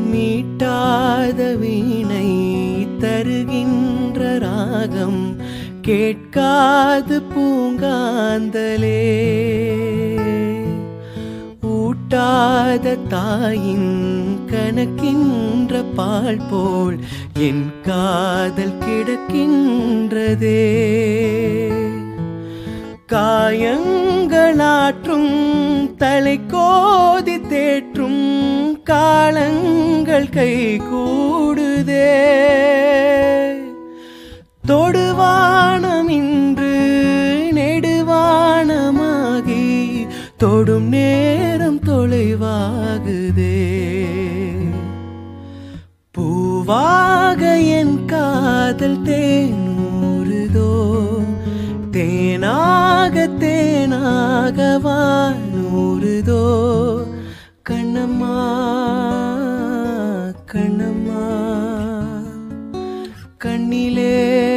மீட்டாத வீணை தருகின்ற ராகம் கேட்காது பூங்காந்தலே ஊட்டாத தாயின் கணக்கின்ற பால் போல் என் காதல் கிடக்கின்றதே காயங்களாற்றும் தலை கோதி தேற்றும் காலங்கள் கை கூடுதே தொடுவானம் இன்று நெடுவானமாகி தொடும் நேரம் தொலைவாகுதே பூவாக என் காதல் தேனூறுதோ தேனாக தேனாக வானூறுதோ கண்ணம்மா கண்ணம்மா கண்ணிலே